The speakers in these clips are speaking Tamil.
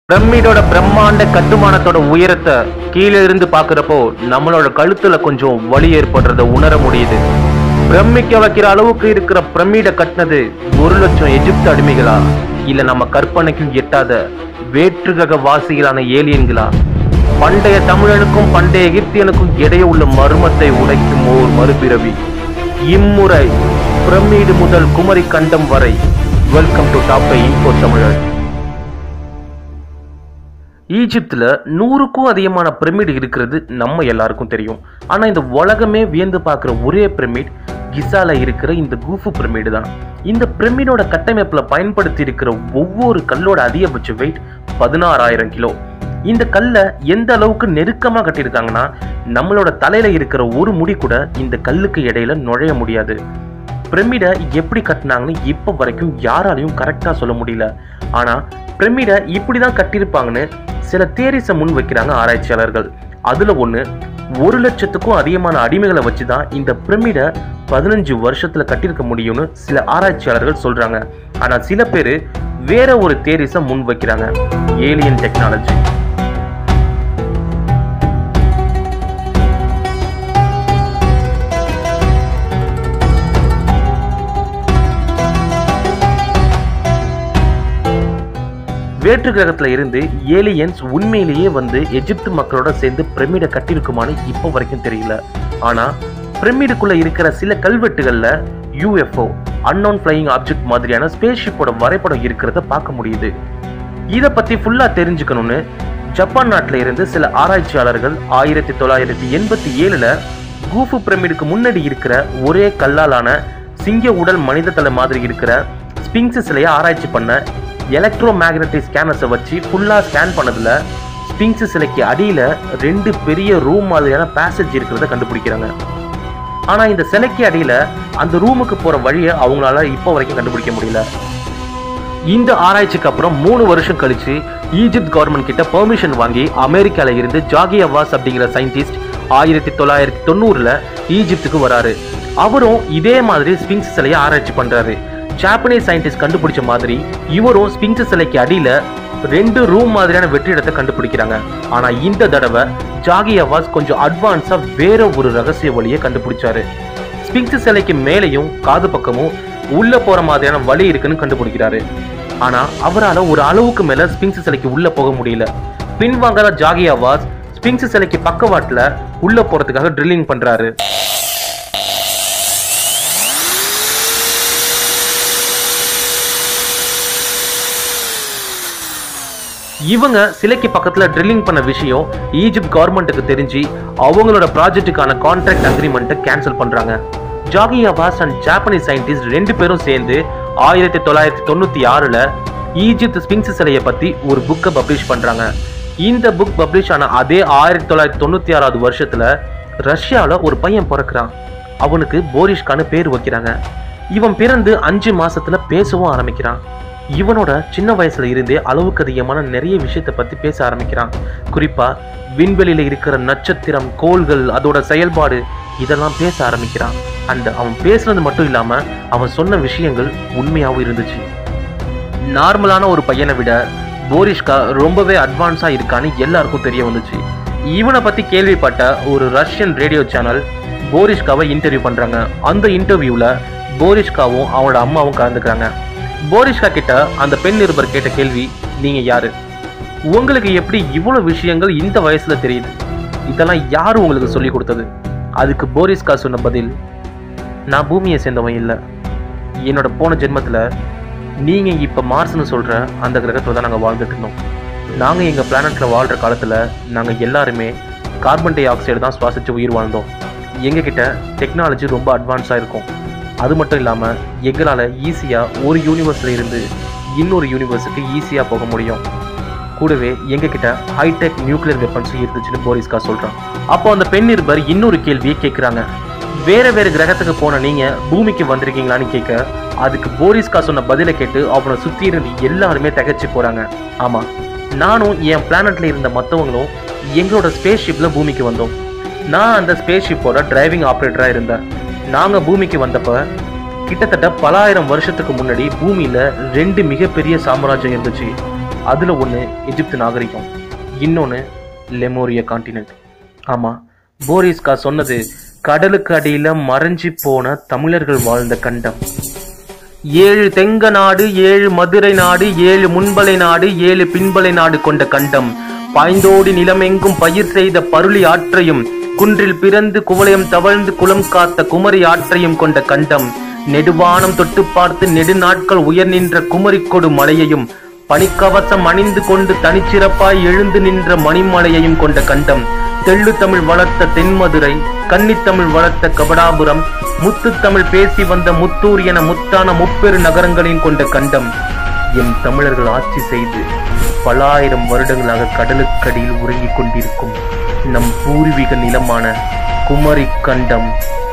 பிரமிடோட பிரம்மாண்ட கட்டுமானத்தோட உயரத்தை கீழே இருந்து பார்க்கறப்போ நம்மளோட கழுத்துல கொஞ்சம் வலி ஏற்படுறத உணர முடியுது பிரமிக்க வைக்கிற அளவுக்கு இருக்கிற பிரமிடை கட்டினது ஒரு லட்சம் எகிப்து அடிமைகளா இல்ல நம்ம கற்பனைக்கும் எட்டாத வேற்றுகக வாசிகளான ஏலியன்களா பண்டைய தமிழனுக்கும் பண்டைய எகிப்தியனுக்கும் இடையே உள்ள மர்மத்தை உடைக்கும் ஓர் மறுபிறவி இம்முறை பிரமிடு முதல் குமரி கண்டம் வரை வெல்கம் டு டாப் இன்ஃபோ தமிழர் ஈஜிப்தில் நூறுக்கும் அதிகமான பிரமிட் இருக்கிறது நம்ம எல்லாருக்கும் தெரியும் ஆனால் இந்த உலகமே வியந்து பார்க்குற ஒரே பிரமிட் கிசால இருக்கிற இந்த கூஃபு பிரமிடு தான் இந்த பிரமிடோட கட்டமைப்பில் பயன்படுத்தி இருக்கிற ஒவ்வொரு கல்லோட அதிகபட்ச வெயிட் பதினாறாயிரம் கிலோ இந்த கல்லை எந்த அளவுக்கு நெருக்கமாக கட்டியிருக்காங்கன்னா நம்மளோட தலையில இருக்கிற ஒரு முடி கூட இந்த கல்லுக்கு இடையில நுழைய முடியாது பிரமிடை எப்படி கட்டினாங்கன்னு இப்போ வரைக்கும் யாராலையும் கரெக்டாக சொல்ல முடியல ஆனால் பிரமிடை இப்படி தான் கட்டியிருப்பாங்கன்னு சில தேரிஸை முன் வைக்கிறாங்க ஆராய்ச்சியாளர்கள் அதில் ஒன்று ஒரு லட்சத்துக்கும் அதிகமான அடிமைகளை வச்சு தான் இந்த பிரமிடை பதினஞ்சு வருஷத்தில் கட்டியிருக்க முடியும்னு சில ஆராய்ச்சியாளர்கள் சொல்கிறாங்க ஆனால் சில பேர் வேற ஒரு தேரிஸை முன் வைக்கிறாங்க ஏலியன் டெக்னாலஜி வேற்று கிரகத்துல இருந்து ஏலியன்ஸ் உண்மையிலேயே வந்து எகிப்து மக்களோட சேர்ந்து பிரமிடை கட்டியிருக்குமான்னு இப்போ வரைக்கும் தெரியல ஆனா பிரமிடுக்குள்ள இருக்கிற சில கல்வெட்டுகள்ல யூஎஃப்ஓ அன்னோன் ஃபிளையிங் ஆப்ஜெக்ட் மாதிரியான ஸ்பேஸ் ஷிப்போட வரைபடம் இருக்கிறத பார்க்க முடியுது இதை பத்தி ஃபுல்லா தெரிஞ்சுக்கணும்னு ஜப்பான் நாட்டில இருந்து சில ஆராய்ச்சியாளர்கள் ஆயிரத்தி தொள்ளாயிரத்தி எண்பத்தி ஏழுல கூஃபு பிரமிடுக்கு முன்னாடி இருக்கிற ஒரே கல்லாலான சிங்க உடல் மனித தலை மாதிரி இருக்கிற ஸ்பிங்ஸ் சிலையை ஆராய்ச்சி பண்ண எலக்ட்ரோ மேக்னட்டிக் ஸ்கேனர்ஸை வச்சு ஃபுல்லாக ஸ்கேன் பண்ணதில் ஸ்பிங்ஸ் சிலைக்கு அடியில் ரெண்டு பெரிய ரூம் மாதிரியான பேசேஜ் இருக்கிறத கண்டுபிடிக்கிறாங்க ஆனால் இந்த சிலைக்கு அடியில் அந்த ரூமுக்கு போகிற வழியை அவங்களால இப்போ வரைக்கும் கண்டுபிடிக்க முடியல இந்த ஆராய்ச்சிக்கு அப்புறம் மூணு வருஷம் கழிச்சு ஈஜிப்த் கவர்மெண்ட் கிட்ட பெர்மிஷன் வாங்கி அமெரிக்கால இருந்து ஜாகி அவாஸ் அப்படிங்கிற சயின்டிஸ்ட் ஆயிரத்தி தொள்ளாயிரத்தி தொண்ணூறுல ஈஜிப்துக்கு வராரு அவரும் இதே மாதிரி ஸ்பிங்ஸ் சிலையை ஆராய்ச்சி பண்றாரு ஜாப்பனீஸ் சயின்டிஸ்ட் கண்டுபிடிச்ச மாதிரி இவரும் ஸ்பிங்ஸ் சிலைக்கு அடியில ரெண்டு ரூம் மாதிரியான வெற்றிடத்தை கண்டுபிடிக்கிறாங்க ஆனா இந்த தடவை ஜாகி அவாஸ் கொஞ்சம் அட்வான்ஸா வேற ஒரு ரகசிய வழியை கண்டுபிடிச்சாரு ஸ்பிங்ஸ் சிலைக்கு மேலேயும் காது பக்கமும் உள்ள போற மாதிரியான வழி இருக்குன்னு கண்டுபிடிக்கிறாரு ஆனா அவரால ஒரு அளவுக்கு மேல ஸ்பிங்ஸ் சிலைக்கு உள்ள போக முடியல பின்வாங்காத ஜாகி அவாஸ் ஸ்பிங்ஸ் சிலைக்கு பக்கவாட்டுல உள்ள போறதுக்காக ட்ரில்லிங் பண்றாரு இவங்க சிலைக்கு பக்கத்துல ட்ரில்லிங் பண்ண விஷயம் ஈஜிப்ட் கவர்மெண்ட்டுக்கு தெரிஞ்சு அவங்களோட ப்ராஜெக்ட்டுக்கான கான்ட்ராக்ட் அக்ரிமெண்ட்டை கேன்சல் பண்றாங்க Zahi Hawass and Japanese scientist ரெண்டு பேரும் சேர்ந்து ஆயிரத்தி தொள்ளாயிரத்தி தொண்ணூத்தி ஆறுல ஈஜிப்த் ஸ்பிங்ஸ் சிலையை பத்தி ஒரு புக்கை பப்ளிஷ் பண்றாங்க இந்த புக் பப்ளிஷ் ஆன அதே ஆயிரத்தி தொள்ளாயிரத்தி தொண்ணூத்தி ஆறாவது வருஷத்துல ரஷ்யால ஒரு பையன் பிறக்கிறான் அவனுக்கு போரிஷ்கான்னு பேர் வைக்கிறாங்க இவன் பிறந்து அஞ்சு மாசத்துல பேசவும் ஆரம்பிக்கிறான் இவனோட சின்ன வயசுல இருந்தே அளவுக்கு அதிகமான நிறைய விஷயத்தை பத்தி பேச ஆரம்பிக்கிறான் குறிப்பா விண்வெளியில இருக்கிற நட்சத்திரம் கோள்கள் அதோட செயல்பாடு இதெல்லாம் பேச ஆரம்பிக்கிறான் அண்ட் அவன் பேசுனது மட்டும் இல்லாம அவன் சொன்ன விஷயங்கள் உண்மையாகவும் இருந்துச்சு நார்மலான ஒரு பையனை விட போரிஷ்கா ரொம்பவே அட்வான்ஸா இருக்கான்னு எல்லாருக்கும் தெரிய வந்துச்சு இவனை பத்தி கேள்விப்பட்ட ஒரு ரஷ்யன் ரேடியோ சேனல் போரிஷ்காவை இன்டர்வியூ பண்றாங்க அந்த இன்டர்வியூல போரிஷ்காவும் அவனோட அம்மாவும் கலந்துக்கிறாங்க போரிஷ்கா கிட்ட அந்த பெண் நிருபர் கேட்ட கேள்வி நீங்க யாரு உங்களுக்கு எப்படி இவ்வளவு விஷயங்கள் இந்த வயசுல தெரியுது இதெல்லாம் யாரு உங்களுக்கு சொல்லி கொடுத்தது அதுக்கு போரிஸ்கா சொன்ன பதில் நான் பூமியை சேர்ந்தவன் இல்லை என்னோட போன ஜென்மத்துல நீங்க இப்ப மார்ஸ்னு சொல்ற அந்த கிரகத்துல தான் நாங்க வாழ்ந்துட்டு இருந்தோம் நாங்க எங்க பிளானட்ல வாழ்ற காலத்துல நாங்க எல்லாருமே கார்பன் டை ஆக்சைடு தான் சுவாசிச்சு உயிர் வாழ்ந்தோம் எங்க கிட்ட டெக்னாலஜி ரொம்ப அட்வான்ஸா இருக்கும் அது மட்டும் இல்லாம எங்களால ஈஸியா ஒரு யூனிவர்ஸ்ல இருந்து இன்னொரு யூனிவர்ஸுக்கு ஈஸியா போக முடியும் கூடவே எங்க கிட்ட ஹைடெக் நியூக்ளியர் வெப்பன்ஸும் இருந்துச்சுன்னு போரிஸ்கா சொல்றான் அப்போ அந்த பெண் நிருபர் இன்னொரு கேள்வியை கேட்குறாங்க வேற வேற கிரகத்துக்கு போன நீங்க பூமிக்கு வந்திருக்கீங்களான்னு கேட்க அதுக்கு போரிஸ்கா சொன்ன பதிலை கேட்டு அவனை சுத்தி இருந்து எல்லாருமே திகைச்சு போறாங்க ஆமா நானும் என் பிளானட்ல இருந்த மற்றவங்களும் எங்களோட ஸ்பேஸ் ஷிப்ல பூமிக்கு வந்தோம் நான் அந்த ஸ்பேஸ் ஷிப்போட டிரைவிங் ஆப்ரேட்டரா இருந்தேன் நாங்க பூமிக்கு வந்தப்ப கிட்டத்தட்ட பலாயிரம் வருஷத்துக்கு முன்னாடி பூமியில ரெண்டு மிகப்பெரிய சாம்ராஜ்யம் இருந்துச்சு அதுல ஒன்று எகிப்து நாகரிகம் இன்னொன்று லெமோரிய காண்டினென்ட் ஆமா போரிஸ்கா சொன்னது கடலுக்கு அடியில மறைஞ்சு போன தமிழர்கள் வாழ்ந்த கண்டம் ஏழு தெங்க நாடு ஏழு மதுரை நாடு ஏழு முன்பலை நாடு ஏழு பின்பலை நாடு கொண்ட கண்டம் பாய்ந்தோடி நிலமெங்கும் பயிர் செய்த பருளி ஆற்றையும் குன்றில் பிறந்து குவளையம் தவழ்ந்து குளம் காத்த குமரி ஆற்றையும் கொண்ட கண்டம் நெடுவானம் தொட்டு பார்த்து நெடுநாட்கள் உயர் நின்ற குமரிக்கொடு மலையையும் பனிக்கவசம் அணிந்து கொண்டு தனிச்சிறப்பாய் எழுந்து நின்ற மணிமலையையும் கொண்ட கண்டம் தெள்ளு தமிழ் வளர்த்த தென்மதுரை கன்னித்தமிழ் வளர்த்த கபடாபுரம் முத்து தமிழ் பேசி வந்த முத்தூர் என முத்தான முப்பெரு நகரங்களையும் கொண்ட கண்டம் எம் தமிழர்கள் ஆட்சி செய்து பல ஆயிரம் வருடங்களாக கடலுக்கடியில் உறங்கிக் கொண்டிருக்கும் நம் பூர்வீக நிலமான குமரி கண்டம்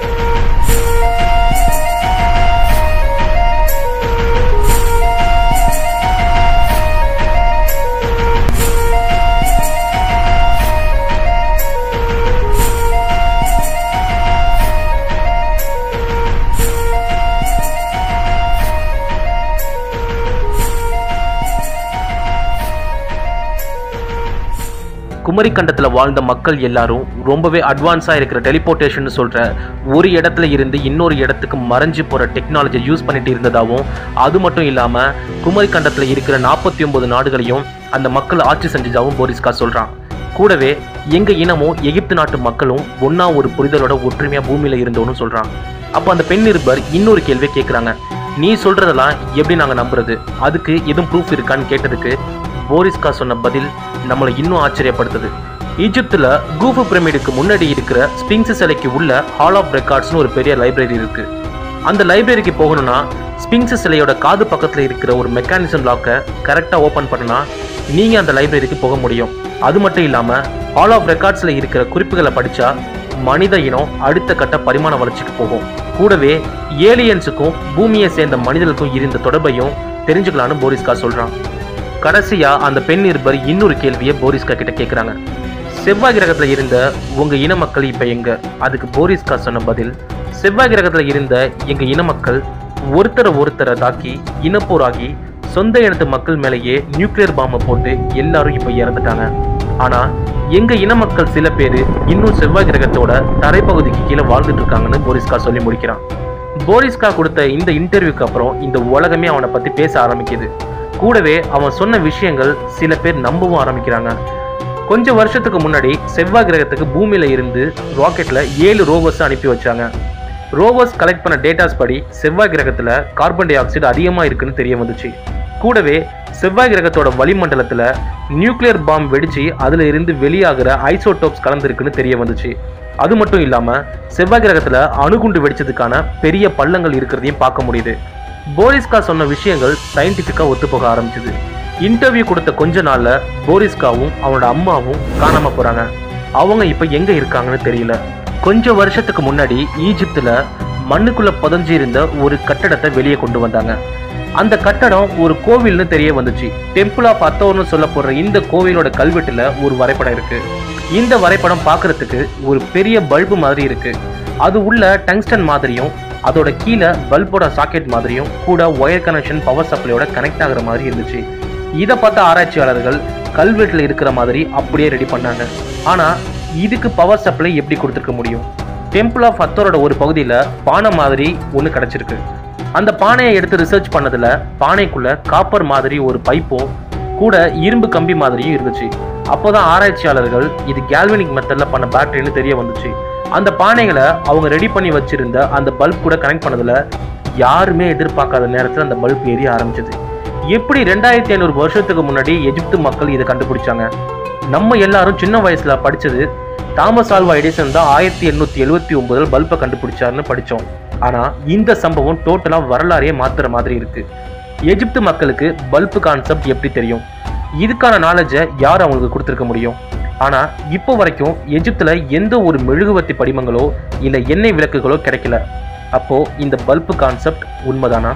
குமரி கண்டத்துல வாழ்ந்த மக்கள் எல்லாரும் ரொம்பவே அட்வான்ஸா இருக்கிற டெலிபோர்டேஷன் சொல்ற ஒரு இடத்துல இருந்து இன்னொரு இடத்துக்கு மறைஞ்சு போற டெக்னாலஜியை யூஸ் பண்ணிட்டு இருந்ததாகவும் அது மட்டும் இல்லாம குமரி கண்டத்துல இருக்கிற நாற்பத்தி ஒன்பது நாடுகளையும் அந்த மக்கள் ஆட்சி செஞ்சதாகவும் போரிஸ்கா சொல்றான் கூடவே எங்க இனமும் எகிப்து நாட்டு மக்களும் ஒன்னா ஒரு புரிதலோட ஒற்றுமையா பூமியில இருந்தோன்னு சொல்றான் அப்போ அந்த பெண் நிருபர் இன்னொரு கேள்வியை கேட்குறாங்க நீ சொல்றதெல்லாம் எப்படி நாங்க நம்புறது அதுக்கு எதுவும் ப்ரூஃப் இருக்கான்னு கேட்டதுக்கு போரிஸ்கா சொன்ன பதில் நம்மளை இன்னும் ஆச்சரியப்படுத்துது ஈஜிப்துல கூஃபு பிரமிடுக்கு முன்னாடி இருக்கிற ஸ்பிங்ஸ் சிலைக்கு உள்ள ஹால் ஆஃப் ரெக்கார்ட்ஸ்னு ஒரு பெரிய லைப்ரரி இருக்கு அந்த லைப்ரரிக்கு போகணும்னா ஸ்பிங்ஸ் சிலையோட காது பக்கத்துல இருக்கிற ஒரு மெக்கானிசம் லாக்கை கரெக்டா ஓபன் பண்ணா நீங்க அந்த லைப்ரரிக்கு போக முடியும் அது மட்டும் இல்லாம ஹால் ஆஃப் ரெக்கார்ட்ஸ்ல இருக்கிற குறிப்புகளை படிச்சா மனித இனம் அடுத்த கட்ட பரிமாண வளர்ச்சிக்கு போகும் கூடவே ஏலியன்ஸுக்கும் பூமியை சேர்ந்த மனிதர்களுக்கும் இருந்த தொடர்பையும் தெரிஞ்சுக்கலாம்னு போரிஸ்கா சொல்றான் கடைசியா அந்த பெண் நிருபர் இன்னொரு கேள்வியை போரிஸ்கா கிட்ட கேக்குறாங்க செவ்வாய் கிரகத்துல இருந்த உங்க இன மக்கள் இப்ப எங்க அதுக்கு போரிஸ்கா சொன்ன பதில் செவ்வாய் கிரகத்துல இருந்த எங்க இன மக்கள் ஒருத்தரை ஒருத்தரை தாக்கி இனப்போராகி சொந்த இனத்து மக்கள் மேலேயே நியூக்ளியர் பாம்பை போட்டு எல்லாரும் இப்ப இறந்துட்டாங்க ஆனா எங்க இன மக்கள் சில பேர் இன்னும் செவ்வாய் கிரகத்தோட தரைப்பகுதிக்கு கீழே வாழ்ந்துட்டு இருக்காங்கன்னு போரிஸ்கா சொல்லி முடிக்கிறான் போரிஸ்கா கொடுத்த இந்த இன்டர்வியூக்கு அப்புறம் இந்த உலகமே அவனை பத்தி பேச ஆரம்பிக்குது கூடவே அவன் சொன்ன விஷயங்கள் சில பேர் நம்பவும் ஆரம்பிக்கிறாங்க கொஞ்சம் வருஷத்துக்கு முன்னாடி செவ்வாய் கிரகத்துக்கு பூமியில இருந்து ராக்கெட்ல ஏழு ரோவர்ஸ் அனுப்பி வச்சாங்க ரோவர்ஸ் கலெக்ட் பண்ண டேட்டாஸ் படி செவ்வாய் கிரகத்துல கார்பன் டை ஆக்சைடு அதிகமா இருக்குன்னு தெரிய வந்துச்சு கூடவே செவ்வாய் கிரகத்தோட வளிமண்டலத்துல நியூக்ளியர் பாம் வெடிச்சு அதுல இருந்து வெளியாகிற ஐசோடோப்ஸ் கலந்துருக்குன்னு தெரிய வந்துச்சு அது மட்டும் இல்லாம செவ்வாய் கிரகத்துல அணுகுண்டு வெடிச்சதுக்கான பெரிய பள்ளங்கள் இருக்கிறதையும் பார்க்க முடியுது போரிஸ்கா சொன்ன விஷயங்கள் சயின்டிஃபிக்கா ஒத்து போக ஆரம்பிச்சது இன்டர்வியூ கொடுத்த கொஞ்ச நாள்ல போரிஸ்காவும் அவனோட அம்மாவும் காணாம போறாங்க அவங்க இப்ப எங்க இருக்காங்கன்னு தெரியல கொஞ்சம் வருஷத்துக்கு முன்னாடி ஈஜிப்துல மண்ணுக்குள்ள புதஞ்சு இருந்த ஒரு கட்டடத்தை வெளியே கொண்டு வந்தாங்க அந்த கட்டடம் ஒரு கோவில்னு தெரிய வந்துச்சு டெம்பிள் ஆஃப் அத்தோர்னு சொல்லப்படுற இந்த கோவிலோட கல்வெட்டுல ஒரு வரைபடம் இருக்கு இந்த வரைபடம் பார்க்கிறதுக்கு ஒரு பெரிய பல்பு மாதிரி இருக்கு அது உள்ள டங்ஸ்டன் மாதிரியும் அதோட கீழே பல்போட சாக்கெட் மாதிரியும் கூட ஒயர் கனெக்ஷன் பவர் சப்ளையோட கனெக்ட் ஆகுற மாதிரி இருந்துச்சு இதை பார்த்த ஆராய்ச்சியாளர்கள் கல்வெட்டில் இருக்கிற மாதிரி அப்படியே ரெடி பண்ணாங்க ஆனா இதுக்கு பவர் சப்ளை எப்படி கொடுத்துருக்க முடியும் டெம்பிள் ஆஃப் அத்தோரோட ஒரு பகுதியில் பானை மாதிரி ஒன்று கிடச்சிருக்கு அந்த பானையை எடுத்து ரிசர்ச் பண்ணதுல பானைக்குள்ள காப்பர் மாதிரி ஒரு பைப்பும் கூட இரும்பு கம்பி மாதிரியும் இருந்துச்சு அப்போதான் ஆராய்ச்சியாளர்கள் இது கேல்வனிக் மெத்தட்ல பண்ண பேட்டரின்னு தெரிய வந்துச்சு அந்த பானைகளை அவங்க ரெடி பண்ணி வச்சிருந்த அந்த பல்ப் கூட கனெக்ட் பண்ணதுல யாருமே எதிர்பார்க்காத நேரத்தில் அந்த பல்ப் எரிய ஆரம்பிச்சது எப்படி ரெண்டாயிரத்தி ஐநூறு வருஷத்துக்கு முன்னாடி எகிப்து மக்கள் இதை கண்டுபிடிச்சாங்க நம்ம எல்லாரும் சின்ன வயசுல படிச்சது தாமஸ் ஆல்வா எடிசன் தான் ஆயிரத்தி எண்ணூத்தி எழுவத்தி ஒன்பதில் பல்பை கண்டுபிடிச்சாருன்னு படிச்சோம் ஆனா இந்த சம்பவம் டோட்டலா வரலாறையே மாத்துற மாதிரி இருக்கு எகிப்து மக்களுக்கு பல்பு கான்செப்ட் எப்படி தெரியும் இதுக்கான நாலேஜை யார் அவங்களுக்கு கொடுத்துருக்க முடியும் ஆனா இப்போ வரைக்கும் எகிப்துல எந்த ஒரு மெழுகுவர்த்தி படிமங்களோ இல்ல எண்ணெய் விளக்குகளோ கிடைக்கல அப்போ இந்த பல்பு கான்செப்ட் உண்மைதானா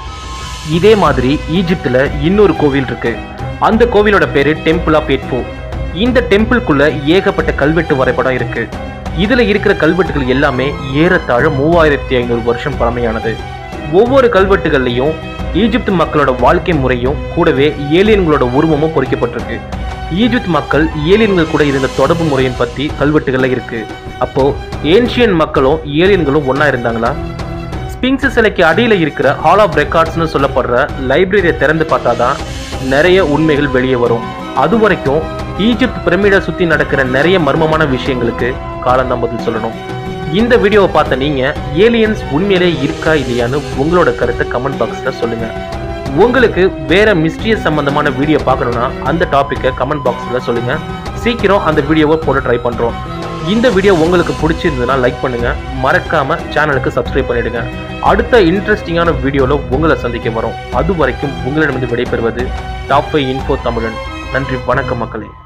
இதே மாதிரி ஈஜிப்துல இன்னொரு கோவில் இருக்கு அந்த கோவிலோட பேரு டெம்பிள் ஆஃப் எட்ஃபோ இந்த டெம்பிள்குள்ள ஏகப்பட்ட கல்வெட்டு வரைபடம் இருக்கு இதுல இருக்கிற கல்வெட்டுகள் எல்லாமே ஏறத்தாழ மூவாயிரத்தி ஐநூறு வருஷம் பழமையானது ஒவ்வொரு கல்வெட்டுகள்லையும் ஈஜிப்த் மக்களோட வாழ்க்கை முறையும் கூடவே ஏலியன்களோட உருவமும் பொறிக்கப்பட்டிருக்கு ஈஜிப்த் மக்கள் ஏலியன்கள் கூட இருந்த தொடர்பு முறையின் பத்தி கல்வெட்டுகள்ல இருக்கு அப்போ ஏன்ஷியன் மக்களும் ஏலியன்களும் ஒண்ணா இருந்தாங்களா ஸ்பிங்ஸ் சிலைக்கு அடியில் இருக்கிற ஹால் ஆஃப் ரெக்கார்ட்ஸ்னு சொல்லப்படுற லைப்ரரியை திறந்து பார்த்தாதான் நிறைய உண்மைகள் வெளியே வரும் அது வரைக்கும் ஈஜிப்த் பிரமிடை சுத்தி நடக்கிற நிறைய மர்மமான விஷயங்களுக்கு காலந்தான் பதில் சொல்லணும் இந்த வீடியோவை பார்த்த நீங்க ஏலியன்ஸ் உண்மையிலே இருக்கா இல்லையான்னு உங்களோட கருத்தை கமெண்ட் பாக்ஸ்ல சொல்லுங்க உங்களுக்கு வேற மிஸ்ட்ரியஸ் சம்பந்தமான வீடியோ பார்க்கணும்னா அந்த டாப்பிக்கை கமெண்ட் பாக்ஸ்ல சொல்லுங்க சீக்கிரம் அந்த வீடியோவை போட ட்ரை பண்றோம் இந்த வீடியோ உங்களுக்கு பிடிச்சிருந்ததுன்னா லைக் பண்ணுங்க மறக்காம சேனலுக்கு சப்ஸ்கிரைப் பண்ணிடுங்க அடுத்த இன்ட்ரெஸ்டிங்கான வீடியோல உங்களை சந்திக்க வரோம் அது வரைக்கும் உங்களிடமிருந்து விடைபெறுவது டாப் ஃபைவ் இன்ஃபோ தமிழன் நன்றி வணக்கம் மக்களே